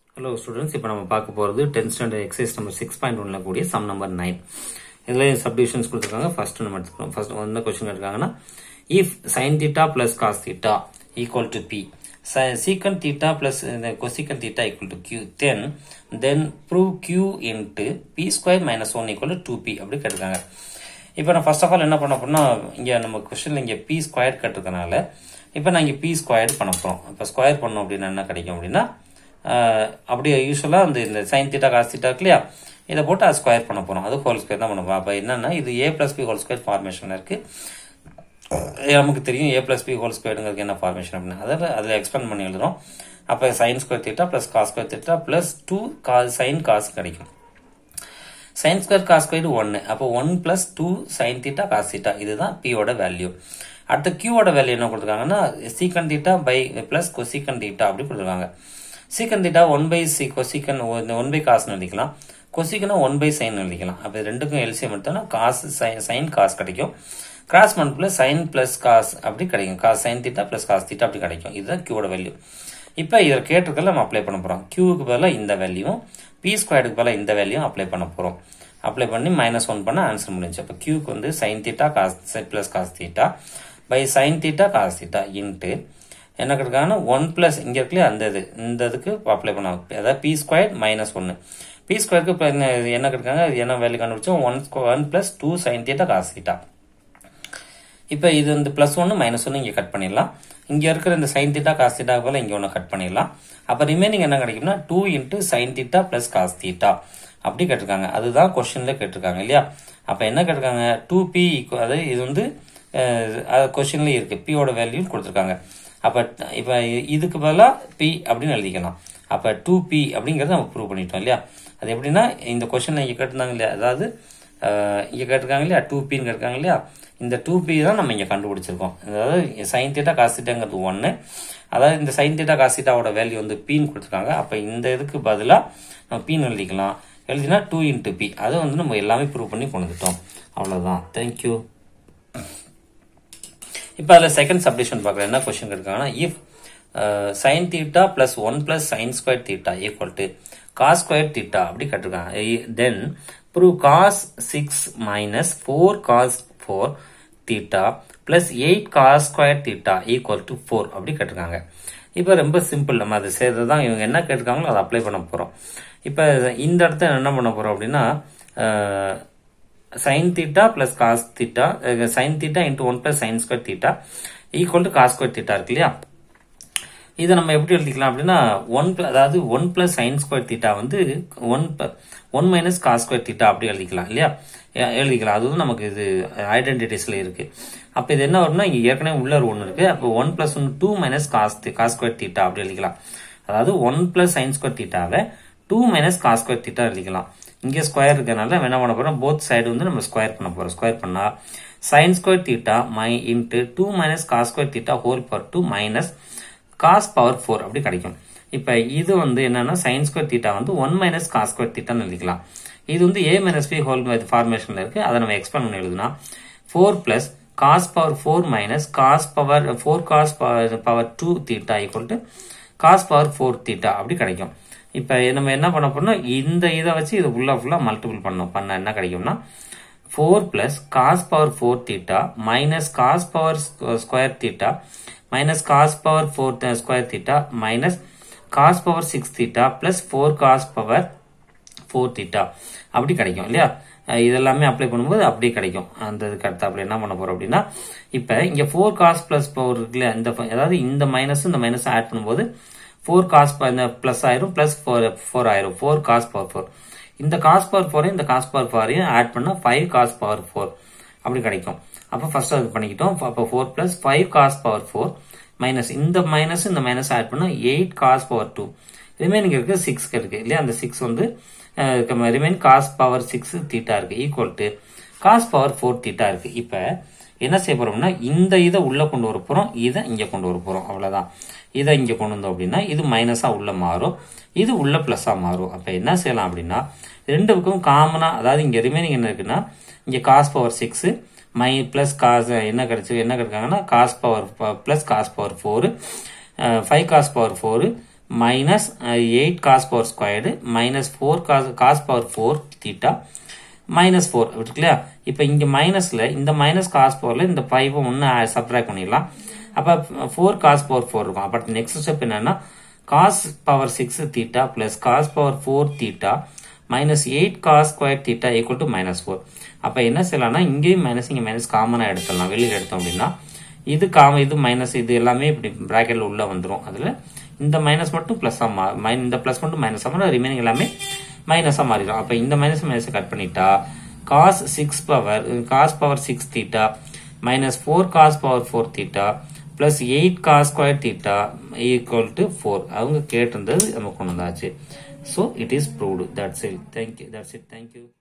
hello students இப்போ நம்ம பார்க்க போகிறது tenth standard exercise number six point ஒன்ல கூடிய சம் நம்பர் நைன் இதில் சப்டிவிஷன்ஸ் கொடுத்துருக்காங்க ஃபர்ஸ்ட் நம்ம எடுத்துக்கிறோம் ஃபர்ஸ்ட் என்ன கொஸ்டின் எடுக்காங்கன்னா if sine theta plus cos theta equal to P secant theta plus cosecant theta equal to Q then then prove Q into P square minus one equal to two P அப்படி கேட்டிருக்காங்க இப்போ நான் first of all என்ன பண்ண போறோம்னா இங்கே நம்ம கொஸ்டினில் இங்கே பி ஸ்கொயர் கட்டிருக்கனால இப்போ நான் இங்கே பி ஸ்கொயர் பண்ண போகிறோம் இப்போ ஸ்கொயர் பண்ணோம் அப்படின்னா என்ன கிடைக்கும் அப்படின்னா ஆஹ், அப்படியே யூஸ்வலாக வந்து இந்த சைன் தீட்டா காஸ் தீட்டா இருக்கு இல்லையா இதை போட்டு அது ஸ்கொயர் பண்ண போகிறோம் அது ஹோல் ஸ்கொயர் தான் பண்ண போகிறோம் அப்போ என்னன்னா இது A plus B whole square ஃபார்மேஷனில் இருக்குது நமக்கு தெரியும் ஏ பிளஸ் பி ஹோல் ஸ்கொயருங்கிறது என்ன ஃபார்மேஷன் அப்படின்னு அதில் அதில் எக்ஸ்பெண்ட் பண்ணி எழுதுறோம் அப்போ sine square theta plus cos square theta plus two cos sine cos கிடைக்கும் சைன் ஸ்கொயர் காஸ் ஸ்கொயர் ஒன்று அப்போ one plus two sine theta cos theta இதுதான் பியோட வேல்யூ அடுத்து கியூவோட வேல்யூ என்ன கொடுத்துருக்காங்கன்னா secant theta by plus cosecant theta அப்படி கொடுத்துருக்காங்க சீக்கன் theta one by C cosecant one by காஸ்னு எழுதிக்கலாம் கொசிக்கனை ஒன் பை சைன் எழுதிக்கலாம் அப்போ இது ரெண்டுக்கும் எல்சியம் எடுத்தோம்னா காசு சைன் காஸ் கிடைக்கும் cross multiple sine plus cos அப்படி கிடைக்கும் cos sine theta plus cos theta அப்படி கிடைக்கும் இதுதான் கியூவோட வேல்யூ இப்போ இதில் கேட்டிருக்கல நம்ம அப்ளை பண்ண போகிறோம் கியூவுக்கு பதிலாக இந்த வேல்யூவும் பி ஸ்கொயருக்கு பதிலாக இந்த வேல்யூவும் அப்ளை பண்ண போகிறோம் அப்ளை பண்ணி மைனஸ் ஒன் பண்ண ஆன்சர் முடிஞ்சு அப்போ கியூக்கு வந்து sine theta cos plus cos theta by sine theta cos theta into என்ன கிடைக்காங்கன்னா ஒன் பிளஸ் இங்கே இருக்குல்லையா அந்த இது இந்த இதுக்கு அப்ளை பண்ண அதாவது பி ஸ்கொயர் மைனஸ் ஒன்று பி ஸ்கொயருக்கு இப்போ என்ன என்ன கிடைக்காங்க இது என்ன வேல்யூ கண்டுபிடிச்சோம் one one plus two sine theta cos theta இப்போ இது வந்து ப்ளஸ் ஒன்று மைனஸ் ஒன்று இங்கே கட் பண்ணிடலாம் இங்கே இருக்கிற இந்த சைன் தீட்டா காஸ் தீட்டா போல இங்கே ஒன்று கட் பண்ணிடலாம் அப்போ ரிமைனிங் என்ன கிடைக்கும்னா two into sine theta plus cos theta அப்படி கேட்டிருக்காங்க அதுதான் கொஸ்டின்ல கேட்டிருக்காங்க இல்லையா அப்போ என்ன கேட்டிருக்காங்க டூ பி அதாவது இது வந்து கொஸ்டின்ல இருக்கு பியோட வேல்யூ கொடுத்துருக்காங்க அப்போ இப்போ இதுக்கு பதிலாக பி அப்படின்னு எழுதிக்கலாம் அப்போ டூ பி அப்படிங்கிறத நம்ம ப்ரூவ் பண்ணிட்டோம் இல்லையா அது எப்படின்னா இந்த கொஸ்டின் இங்கே கேட்டிருந்தாங்க இல்லையா அதாவது அஹ், இங்கே கேட்டிருக்காங்க இல்லையா டூ பின்னு கேட்டிருக்காங்க இல்லையா இந்த டூ பி தான் நம்ம இங்கே கண்டுபிடிச்சிருக்கோம் அதாவது சைன் தீட்டா காஸ் தீட்டாங்கிறது ஒன்று அதாவது இந்த சைன் தீட்டா காஸ் தீட்டாவோட வேல்யூ வந்து பின்னு கொடுத்துருக்காங்க அப்போ இந்த இதுக்கு பதிலாக நம்ம பின்னு எழுதிக்கலாம் எழுதினா டூ இன்ட்டு பி அதை வந்து நம்ம எல்லாமே ப்ரூவ் பண்ணி கொண்டு வந்துட்டோம் அவ்வளோதான் தேங்க்யூ இப்போ அதில் செகண்ட் சப்டிஷன் பார்க்குறேன் என்ன கொஸ்டின் இருக்காங்கன்னா if sine theta plus one plus sine square theta equal to cos square theta அப்படி கட்டிருக்காங்க then prove cos six minus four cos four theta plus eight cos square theta equal to four அப்படி கட்டிருக்காங்க இப்போ ரொம்ப simple நம்ம அதை செய்கிறது தான் இவங்க என்ன கேட்டிருக்காங்களோ அதை அப்ளை பண்ண போகிறோம் இப்போ இந்த இடத்துல என்ன பண்ண போகிறோம் அப்படின்னா sine theta plus cos theta sine theta into one plus sine square theta equal to cos square theta இருக்கு இல்லையா இதை நம்ம எப்படி எழுதிக்கலாம் அப்படின்னா ஒன் அதாவது one plus sine square theta வந்து one one minus cos square theta அப்படி எழுதிக்கலாம் இல்லையா எ- எழுதிக்கலாம் அதுவும் நமக்கு இது ஐடென்டிட்டிஸ்ல இருக்கு அப்ப இது என்ன வரும்னா இங்க ஏற்கனவே உள்ள ஒரு ஒன்று இருக்கு அப்போ one plus one two minus cos cos square theta அப்படி எழுதிக்கலாம் அதாவது ஒன் பிளஸ் சைன் ஸ்கொயர் தீட்டாவை two minus cos square theta எழுதிக்கலாம் இங்க ஸ்கொயர் இருக்கனால நம்ம என்ன பண்ண போறோம் போத் சைடு வந்து நம்ம ஸ்கொயர் பண்ண போறோம் ஸ்கொயர் பண்ணா sine square theta my into two minus cos square theta whole power two minus cos power four அப்படி கிடைக்கும் இப்போ இது வந்து என்னன்னா சைன் ஸ்கொயர் தீட்டா வந்து ஒன் மைனஸ் காஸ் ஸ்கொயர் தீட்டான்னு எழுதிக்கலாம் இது வந்து ஏ மைனஸ் பி ஹோல் ஃபார்மேஷன்ல இருக்கு அதை நம்ம எக்ஸ்பேண்ட் பண்ணி எழுதுனா four plus cos power four minus cos power four cos power two theta equal to cos power four theta அப்படி கிடைக்கும் இப்போ நம்ம என்ன பண்ண போறோம்னா இந்த இதை வச்சு இது உள்ள ஃபுல்லாக மல்டிபிள் பண்ணோம் பண்ண என்ன கிடைக்கும்னா four plus cos power four theta minus cos power square theta minus cos power four square theta minus cos power six theta plus four cos power four theta அப்படி கிடைக்கும் இல்லையா அஹ் இதெல்லாமே அப்ளை பண்ணும்போது அப்படியே கிடைக்கும் அந்த இதுக்கு அடுத்து அப்படி என்ன பண்ண போறோம் அப்படின்னா இப்போ இங்க ஃபோர் காஸ் பிளஸ் ஃபோர் இருக்குல்ல இந்த அதாவது இந்த மைனஸ் இந்த மைனஸ் ஆட் பண்ணும்போது ஃபோர் காஸ் இந்த பிளஸ் ஆயிரும் பிளஸ் ஃபோர் ஃபோர் ஆயிரும் ஃபோர் காஸ் பவர் ஃபோர் இந்த காஸ் பவர் ஃபோரையும் இந்த காஸ் பவர் ஃபோரையும் ஆட் பண்ணா ஃபைவ் காஸ் பவர் ஃபோர் அப்படி கிடைக்கும் அப்போ ஃபர்ஸ்ட் அது பண்ணிக்கிட்டோம் அப்போ four plus five cos power four minus இந்த மைனஸ் இந்த மைனஸ் ஆட் பண்ணா eight cos power two remaining இருக்கு சிக்ஸ் இருக்கு இல்லையா அந்த சிக்ஸ் வந்து remain cos power six theta இருக்கு equal to cos power four theta இருக்கு இப்போ என்ன செய்ய போறோம்னா இந்த இதை உள்ள கொண்டு வர போறோம் இதை இங்க கொண்டு வர போறோம் அவ்வளவுதான் இதை இங்க கொண்டு வந்தோம் அப்படின்னா இது மைனஸா உள்ள மாறும் இது உள்ள பிளஸ்ஸா மாறும் அப்ப என்ன செய்யலாம் அப்படின்னா ரெண்டு பக்கம் காமனா அதாவது இங்க ரிமைனிங் என்ன இருக்குன்னா இங்க cos power six my plus cos என்ன கிடைச்சு என்ன கிடைக்காங்கன்னா cos power plus cos power four five cos power four minus eight cos power squared minus four cos cos power four theta minus four இருக்கு இல்லையா இப்போ இங்கே மைனஸில் இந்த மைனஸ் காஸ் பவரில் இந்த ஃபைவை ஒன்று சப்ட்ராக்ட் பண்ணிடலாம் அப்போ ஃபோர் காஸ் பவர் ஃபோர் இருக்கும் அப்போ நெக்ஸ்ட் ஸ்டெப் என்னன்னா cos power six theta plus cos power four theta minus eight cos square theta equal to minus four அப்போ என்ன செய்யலாம்னா இங்கேயும் மைனஸ் இங்கே மைனஸ் காமனாக எடுத்துடலாம் வெளியில் எடுத்தோம் அப்படின்னா இது காம இது மைனஸ் இது எல்லாமே இப்படி ப்ராக்கெட்ல உள்ள வந்துடும் அதில் இந்த மைனஸ் மட்டும் ப்ளஸ்ஸாக மா மைன் இந்த ப்ளஸ் மட்டும் மைனஸாக மாறும் ரிமைனிங் எல்லாமே மைனஸாக மாறிடும் அப்போ இந்த மைனஸ் மைனஸ் கட் பண்ணிட்டா cos six power cos power six theta minus four cos power four theta plus eight cos square theta equal to four அவங்க கேட்டிருந்தது நம்ம கொண்டு வந்தாச்சு so it is proved that's it thank you that's it thank you